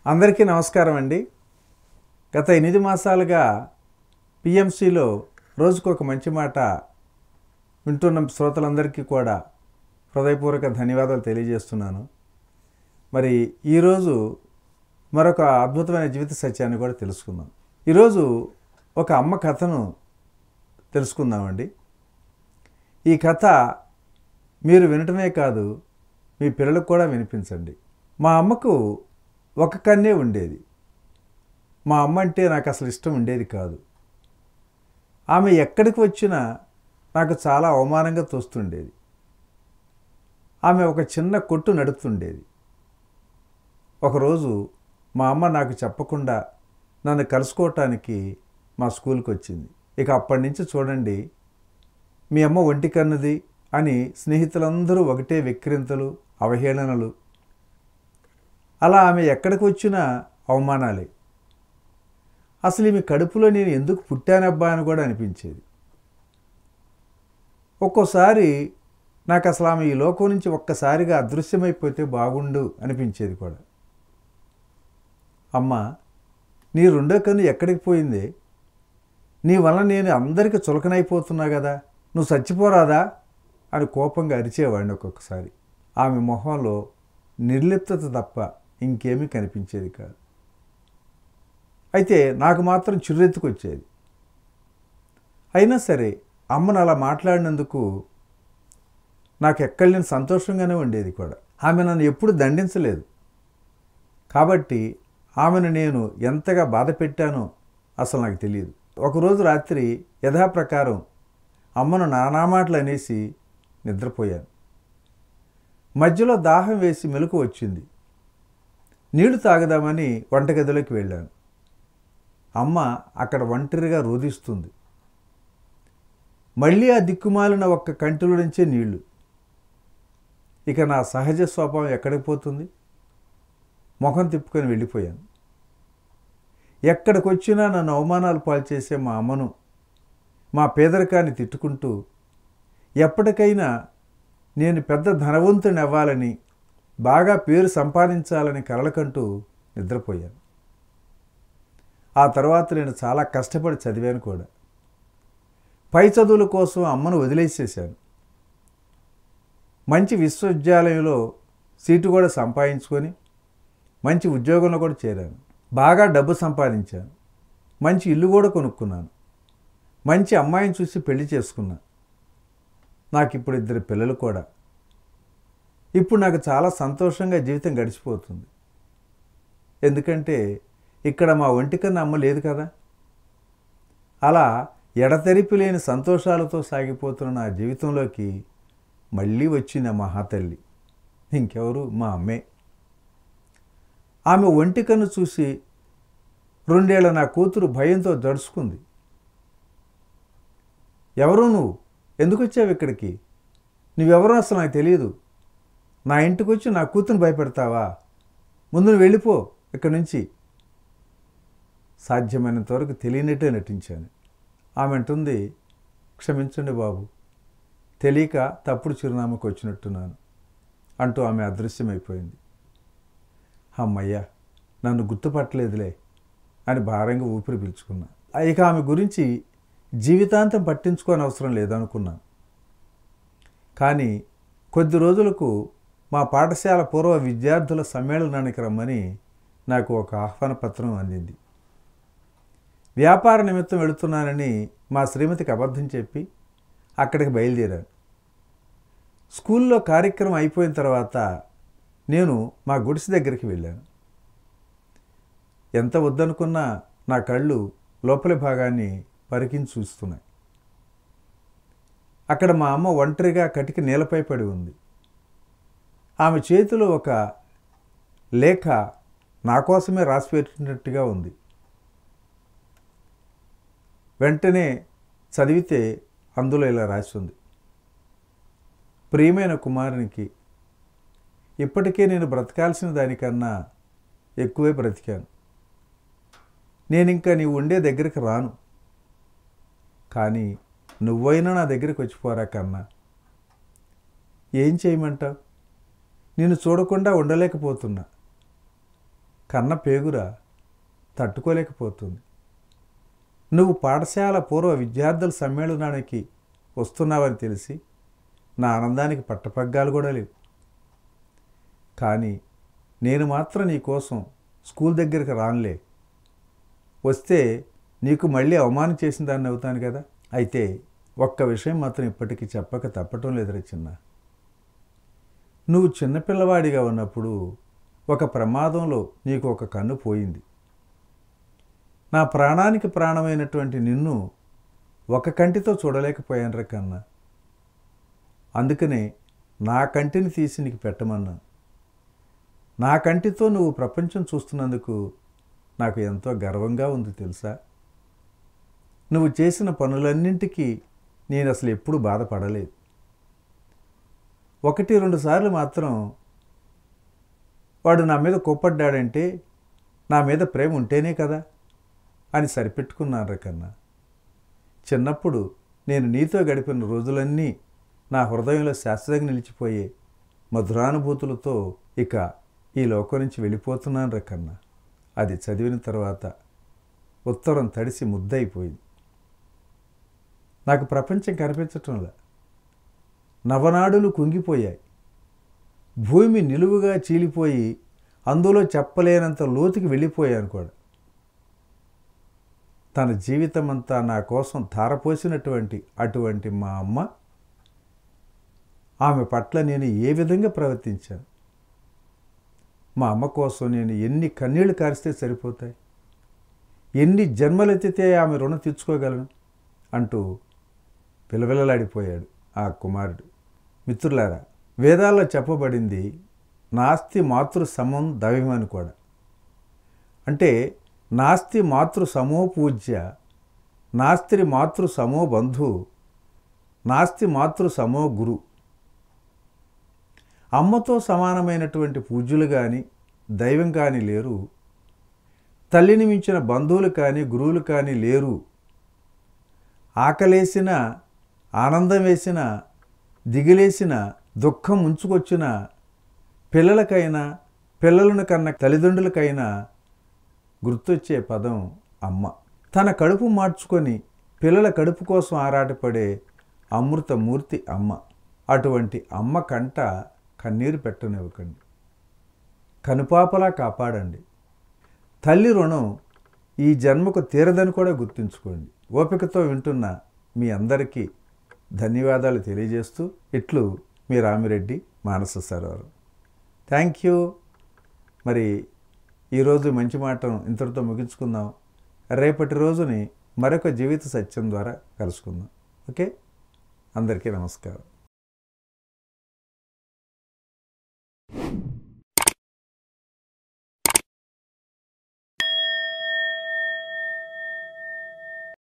అందరికీ నమస్కారం అండి గత ఎనిమిది మాసాలుగా పిఎంసిలో రోజుకు ఒక మంచి మాట వింటున్న శ్రోతలందరికీ కూడా హృదయపూర్వక ధన్యవాదాలు తెలియజేస్తున్నాను మరి ఈరోజు మరొక అద్భుతమైన జీవిత సత్యాన్ని కూడా తెలుసుకుందాం ఈరోజు ఒక అమ్మ కథను తెలుసుకుందామండి ఈ కథ మీరు వినటమే కాదు మీ పిల్లలకు కూడా వినిపించండి మా అమ్మకు ఒక కన్నే ఉండేది మా అమ్మ అంటే నాకు అసలు ఇష్టం ఉండేది కాదు ఆమె ఎక్కడికి వచ్చినా నాకు చాలా అవమానంగా తోస్తుండేది ఆమె ఒక చిన్న కొట్టు నడుపుతుండేది ఒకరోజు మా అమ్మ నాకు చెప్పకుండా నన్ను కలుసుకోవటానికి మా స్కూల్కి వచ్చింది ఇక అప్పటి నుంచి చూడండి మీ అమ్మ ఒంటి కన్నది అని స్నేహితులందరూ ఒకటే వెక్కిరింతలు అవహేళనలు అలా ఆమె ఎక్కడికి వచ్చినా అవమానాలే అసలు ఈమె కడుపులో నేను ఎందుకు పుట్టానబ్బా అని కూడా అనిపించేది ఒక్కోసారి నాకు అసలు ఆమె ఈ లోకం నుంచి ఒక్కసారిగా అదృశ్యమైపోతే బాగుండు అనిపించేది కూడా అమ్మ నీ రెండో కన్ను ఎక్కడికి పోయింది నీ వల్ల నేను అందరికీ చులకనైపోతున్నా కదా నువ్వు చచ్చిపోరాదా అని కోపంగా అరిచేవాడిని ఒక్కొక్కసారి ఆమె మొహంలో నిర్లిప్తత తప్ప ఇంకేమీ కనిపించేది కాదు అయితే నాకు మాత్రం చిర్రెత్తుకొచ్చేది అయినా సరే అమ్మను అలా మాట్లాడినందుకు నాకు ఎక్కడ నేను సంతోషంగానే ఉండేది కూడా ఆమె నన్ను ఎప్పుడు దండించలేదు కాబట్టి ఆమెను నేను ఎంతగా బాధ పెట్టానో అసలు నాకు తెలియదు ఒకరోజు రాత్రి యథాప్రకారం అమ్మను నానా మాటలు అనేసి నిద్రపోయాను మధ్యలో దాహం వేసి మెలకు వచ్చింది నీళ్లు తాగదామని వంటగదిలోకి వెళ్ళాను అమ్మ అక్కడ ఒంటరిగా రోధిస్తుంది మళ్ళీ ఆ దిక్కుమాలిన ఒక్క కంటిలో నుంచే నీళ్లు ఇక నా సహజ స్వభావం ఎక్కడికి పోతుంది ముఖం తిప్పుకొని వెళ్ళిపోయాను ఎక్కడికి వచ్చినా నన్ను అవమానాలు పాల్చేసే మా అమ్మను మా పేదరికాన్ని తిట్టుకుంటూ ఎప్పటికైనా నేను పెద్ద ధనవంతుని అవ్వాలని బాగా పేరు సంపాదించాలని కలలకంటూ నిద్రపోయాను ఆ తర్వాత నేను చాలా కష్టపడి చదివాను కూడా పై చదువుల కోసం అమ్మను వదిలేసేసాను మంచి విశ్వవిద్యాలయంలో సీటు కూడా సంపాదించుకొని మంచి ఉద్యోగంలో కూడా చేరాను బాగా డబ్బు సంపాదించాను మంచి ఇల్లు కూడా కొనుక్కున్నాను మంచి అమ్మాయిని చూసి పెళ్లి చేసుకున్నా నాకు ఇప్పుడు ఇద్దరు పిల్లలు కూడా ఇప్పుడు నాకు చాలా సంతోషంగా జీవితం గడిచిపోతుంది ఎందుకంటే ఇక్కడ మా ఒంటికన్నా అమ్మ లేదు కదా అలా ఎడతెరిపి లేని సంతోషాలతో సాగిపోతున్న నా జీవితంలోకి మళ్ళీ వచ్చిన మహాతల్లి ఇంకెవరు మా అమ్మే ఆమె ఒంటికన్ను చూసి రెండేళ్ల నా కూతురు భయంతో జడుచుకుంది ఎవరు నువ్వు ఎందుకు వచ్చావు ఇక్కడికి నువ్వెవరో అసలు నాకు తెలియదు నా ఇంటికి వచ్చి నా కూతురు భయపెడతావా ముందు నువ్వు వెళ్ళిపో ఇక్కడి నుంచి సాధ్యమైనంత వరకు తెలియనట్టే నటించాను ఆమె అంటుంది క్షమించండి బాబు తెలియక తప్పుడు చిరునామాకు వచ్చినట్టున్నాను అంటూ ఆమె అదృశ్యమైపోయింది అమ్మయ్యా నన్ను గుర్తుపట్టలేదులే అని భారంగా ఊపిరి పీల్చుకున్నా ఇక ఆమె గురించి జీవితాంతం పట్టించుకోని అవసరం లేదనుకున్నాను కానీ కొద్ది రోజులకు మా పాఠశాల పూర్వ విద్యార్థుల సమ్మేళనానికి రమ్మని నాకు ఒక ఆహ్వాన పత్రం అందింది వ్యాపార నిమిత్తం వెళుతున్నానని మా శ్రీమతికి అబద్ధం చెప్పి అక్కడికి బయలుదేరాను స్కూల్లో కార్యక్రమం అయిపోయిన తర్వాత నేను మా గుడిసె దగ్గరికి వెళ్ళాను ఎంత వద్దనుకున్నా నా కళ్ళు లోపలి భాగాన్ని పరికించి చూస్తున్నాయి అక్కడ మా అమ్మ ఒంటరిగా కటిక నేలపై పడి ఉంది ఆమె చేతిలో ఒక లేఖ నా కోసమే రాసిపెట్టినట్టుగా ఉంది వెంటనే చదివితే అందులో ఇలా రాసి ఉంది ప్రియమైన కుమారునికి ఇప్పటికే నేను బ్రతకాల్సిన దానికన్నా ఎక్కువే బ్రతికాను నేను ఇంకా నీవు ఉండే దగ్గరికి రాను కానీ నువ్వైనా నా దగ్గరికి వచ్చిపోరా కన్నా ఏం చేయమంటావు నేను చూడకుండా ఉండలేకపోతున్నా కన్న పేగురా తట్టుకోలేకపోతుంది నువ్వు పాఠశాల పూర్వ విద్యార్థుల సమ్మేళనానికి వస్తున్నావని తెలిసి నా ఆనందానికి పట్టపగ్గాలు కూడా లేవు కానీ నేను మాత్రం నీ కోసం స్కూల్ దగ్గరికి రానులే వస్తే నీకు మళ్ళీ అవమానం చేసిన దాన్ని అవుతాను కదా అయితే ఒక్క విషయం మాత్రం ఇప్పటికీ చెప్పక తప్పటం లేదురా చిన్న నువ్వు చిన్నపిల్లవాడిగా ఉన్నప్పుడు ఒక ప్రమాదంలో నీకు ఒక కన్ను పోయింది నా ప్రాణానికి ప్రాణమైనటువంటి నిన్ను ఒక కంటితో చూడలేకపోయాను కన్నా అందుకనే నా కంటిని తీసి నీకు పెట్టమన్నా నా కంటితో నువ్వు ప్రపంచం చూస్తున్నందుకు నాకు ఎంతో గర్వంగా ఉంది తెలుసా నువ్వు చేసిన పనులన్నింటికీ నేను అసలు ఎప్పుడూ బాధపడలేదు ఒకటి రెండు సార్లు మాత్రం వాడు నా మీద కోప్పడ్డాడంటే నా మీద ప్రేమ ఉంటేనే కదా అని సరిపెట్టుకున్నాను కన్నా చిన్నప్పుడు నేను నీతో గడిపిన రోజులన్నీ నా హృదయంలో శాశ్వతంగా నిలిచిపోయే మధురానుభూతులతో ఇక ఈ లోకం నుంచి వెళ్ళిపోతున్నాను రకన్నా అది చదివిన తర్వాత ఉత్తరం తడిసి ముద్దయిపోయింది నాకు ప్రపంచం కనిపించటంలా నవనాడులు కుంగిపోయాయి భూమి నిలువుగా చీలిపోయి అందులో చెప్పలేనంత లోతుకి వెళ్ళిపోయాను కూడా తన జీవితం అంతా నా కోసం ధారపోసినటువంటి అటువంటి మా అమ్మ ఆమె పట్ల నేను ఏ విధంగా ప్రవర్తించాను మా అమ్మ కోసం నేను ఎన్ని కన్నీళ్లు కారిస్తే సరిపోతాయి ఎన్ని జన్మలెత్తితే ఆమె రుణం తీర్చుకోగలను అంటూ పిలవిలలాడిపోయాడు ఆ కుమారుడు మిత్రులారా వేదాల్లో చెప్పబడింది నాస్తి మాతృ సమం దైవమని కూడా అంటే నాస్తి మాతృ సమో పూజ్య నాస్తి మాతృ సమో బంధు నాస్తి మాతృ సమో గురు అమ్మతో సమానమైనటువంటి పూజ్యులు కానీ దైవం కానీ లేరు తల్లిని మించిన బంధువులు కానీ గురువులు కానీ లేరు ఆకలేసిన ఆనందం వేసిన దిగిలేసిన దుఃఖం ఉంచుకొచ్చిన పిల్లలకైనా పిల్లలను కన్న తల్లిదండ్రులకైనా గుర్తొచ్చే పదం అమ్మ తన కడుపు మార్చుకొని పిల్లల కడుపు కోసం ఆరాటపడే అమృతమూర్తి అమ్మ అటువంటి అమ్మ కంట కన్నీరు పెట్టనివ్వకండి కనుపాపలా కాపాడండి తల్లి రుణం ఈ జన్మకు తీరదని కూడా గుర్తుంచుకోండి ఓపికతో వింటున్న మీ అందరికీ ధన్యవాదాలు తెలియజేస్తూ ఇట్లు మీ రామిరెడ్డి మానస సరోవరం థ్యాంక్ యూ మరి ఈరోజు మంచి మాటను ఇంతటితో ముగించుకుందాం రేపటి రోజుని మరొక జీవిత సత్యం ద్వారా కలుసుకుందాం ఓకే అందరికీ నమస్కారం